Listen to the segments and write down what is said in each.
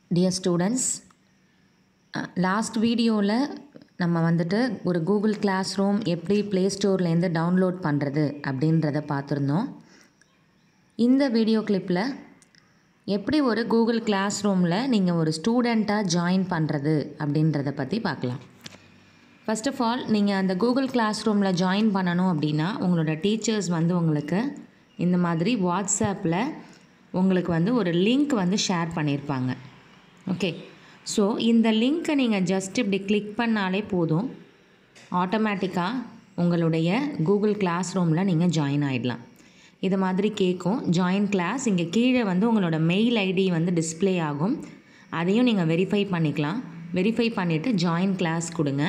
dear students last வீடியோவில் நம்ம வந்துட்டு ஒரு கூகுள் கிளாஸ் ரூம் எப்படி ப்ளே ஸ்டோர்லேருந்து டவுன்லோட் பண்ணுறது அப்படின்றத பார்த்துருந்தோம் இந்த வீடியோ கிளிப்பில் எப்படி ஒரு கூகுள் கிளாஸ் ரூமில் நீங்கள் ஒரு ஸ்டூடெண்ட்டாக ஜாயின் பண்ணுறது அப்படின்றத பற்றி பார்க்கலாம் ஃபர்ஸ்ட் ஆஃப் ஆல் நீங்கள் அந்த கூகுள் கிளாஸ் ரூமில் ஜாயின் பண்ணணும் அப்படின்னா உங்களோட டீச்சர்ஸ் வந்து உங்களுக்கு இந்த மாதிரி வாட்ஸ்அப்பில் உங்களுக்கு வந்து ஒரு லிங்க் வந்து ஷேர் பண்ணியிருப்பாங்க ஓகே ஸோ இந்த லிங்க்கை நீங்கள் ஜஸ்ட் இப்படி கிளிக் பண்ணாலே போதும் ஆட்டோமேட்டிக்காக உங்களுடைய கூகுள் கிளாஸ் ரூமில் நீங்கள் ஜாயின் ஆகிடலாம் இது மாதிரி கேட்கும் ஜாயின் கிளாஸ் இங்கே கீழே வந்து உங்களோட மெயில் ஐடி வந்து டிஸ்ப்ளே ஆகும் அதையும் நீங்கள் வெரிஃபை பண்ணிக்கலாம் வெரிஃபை பண்ணிவிட்டு ஜாயின் கிளாஸ் கொடுங்க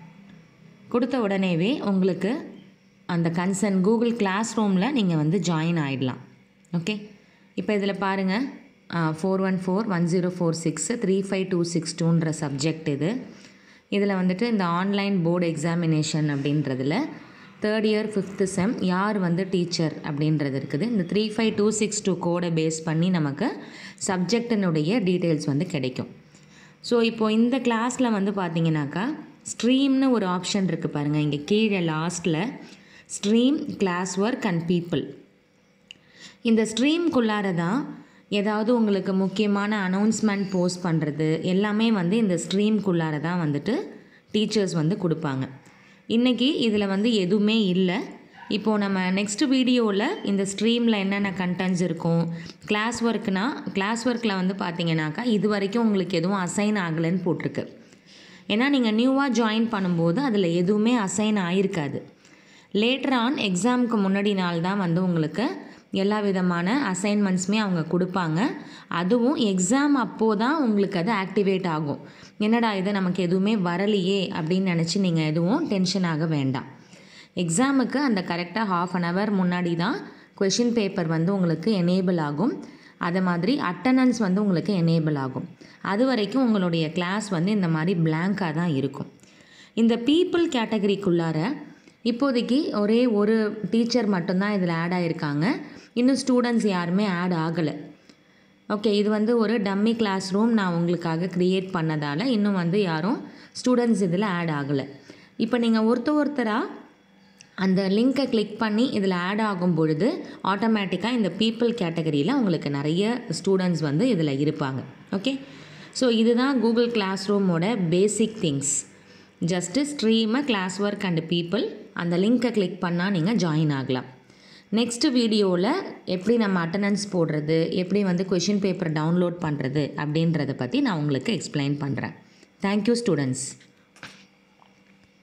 கொடுத்த உடனேவே உங்களுக்கு அந்த கன்சர்ன் கூகுள் கிளாஸ் ரூமில் நீங்கள் வந்து ஜாயின் ஆகிடலாம் ஓகே இப்போ இதில் பாருங்கள் four one four one zero four six three five two six டூன்ற சப்ஜெக்ட் இது இதில் வந்துட்டு இந்த ஆன்லைன் போர்டு எக்ஸாமினேஷன் அப்படின்றதுல தேர்ட் இயர் ஃபிஃப்த்து செம் யார் வந்து டீச்சர் அப்படின்றது இருக்குது இந்த three five two six two கோடை பேஸ் பண்ணி நமக்கு சப்ஜெக்டினுடைய டீட்டெயில்ஸ் வந்து கிடைக்கும் ஸோ இப்போது இந்த கிளாஸில் வந்து பார்த்தீங்கன்னாக்கா ஸ்ட்ரீம்னு ஒரு ஆப்ஷன் இருக்குது பாருங்கள் இங்கே கீழே லாஸ்ட்டில் stream class work and people இந்த ஸ்ட்ரீம்குள்ளார தான் ஏதாவது உங்களுக்கு முக்கியமான அனௌன்ஸ்மெண்ட் போஸ்ட் பண்ணுறது எல்லாமே வந்து இந்த ஸ்ட்ரீம்குள்ளார தான் வந்துட்டு டீச்சர்ஸ் வந்து கொடுப்பாங்க இன்றைக்கி இதில் வந்து எதுவுமே இல்லை இப்போது நம்ம நெக்ஸ்ட் வீடியோவில் இந்த ஸ்ட்ரீமில் என்னென்ன கண்டென்ட்ஸ் இருக்கும் கிளாஸ் ஒர்க்னால் கிளாஸ் ஒர்க்கில் வந்து பார்த்தீங்கன்னாக்கா இது வரைக்கும் உங்களுக்கு எதுவும் அசைன் ஆகலைன்னு போட்டிருக்கு ஏன்னா நீங்கள் நியூவாக ஜாயின் பண்ணும்போது அதில் எதுவுமே அசைன் ஆகிருக்காது லேட்டர் ஆன் எக்ஸாமுக்கு முன்னாடி நாள் தான் வந்து உங்களுக்கு எல்லா விதமான அசைன்மெண்ட்ஸுமே அவங்க கொடுப்பாங்க அதுவும் எக்ஸாம் அப்போது தான் உங்களுக்கு அது ஆக்டிவேட் ஆகும் என்னடா இது நமக்கு எதுவுமே வரலையே அப்படின்னு நினச்சி நீங்கள் எதுவும் டென்ஷன் ஆக வேண்டாம் எக்ஸாமுக்கு அந்த கரெக்டாக ஹாஃப் அன் ஹவர் முன்னாடி தான் கொஷின் பேப்பர் வந்து உங்களுக்கு எனேபிள் ஆகும் அதை மாதிரி அட்டண்டன்ஸ் வந்து உங்களுக்கு எனேபிள் ஆகும் அது வரைக்கும் உங்களுடைய கிளாஸ் வந்து இந்த மாதிரி பிளாங்காக தான் இருக்கும் இந்த பீப்புள் கேட்டகரிக்குள்ளார இப்போதைக்கு ஒரே ஒரு டீச்சர் மட்டும்தான் இதில் ஆட் ஆகிருக்காங்க இன்னும் ஸ்டூடெண்ட்ஸ் யாருமே ஆட் ஆகலை ஓகே இது வந்து ஒரு டம்மி கிளாஸ் ரூம் நான் உங்களுக்காக க்ரியேட் பண்ணதால் இன்னும் வந்து யாரும் ஸ்டூடெண்ட்ஸ் இதில் ஆட் ஆகலை இப்போ நீங்கள் ஒருத்தர் ஒருத்தராக அந்த லிங்க்கை கிளிக் பண்ணி இதில் ஆட் ஆகும் பொழுது ஆட்டோமேட்டிக்காக இந்த பீப்புள் கேட்டகரியில் உங்களுக்கு நிறைய ஸ்டூடெண்ட்ஸ் வந்து இதில் இருப்பாங்க ஓகே ஸோ இதுதான் கூகுள் கிளாஸ் ரூமோட பேசிக் திங்ஸ் ஜஸ்ட்டு ஸ்ட்ரீமை கிளாஸ் ஒர்க் அண்ட் பீப்புள் அந்த லிங்க்கை கிளிக் பண்ணால் நீங்கள் ஜாயின் ஆகலாம் நெக்ஸ்ட்டு வீடியோவில் எப்படி நம்ம அட்டண்டன்ஸ் போடுறது எப்படி வந்து கொஷின் பேப்பர் டவுன்லோட் பண்ணுறது அப்படின்றத பற்றி நான் உங்களுக்கு எக்ஸ்பிளைன் பண்ணுறேன் தேங்க்யூ ஸ்டூடெண்ட்ஸ்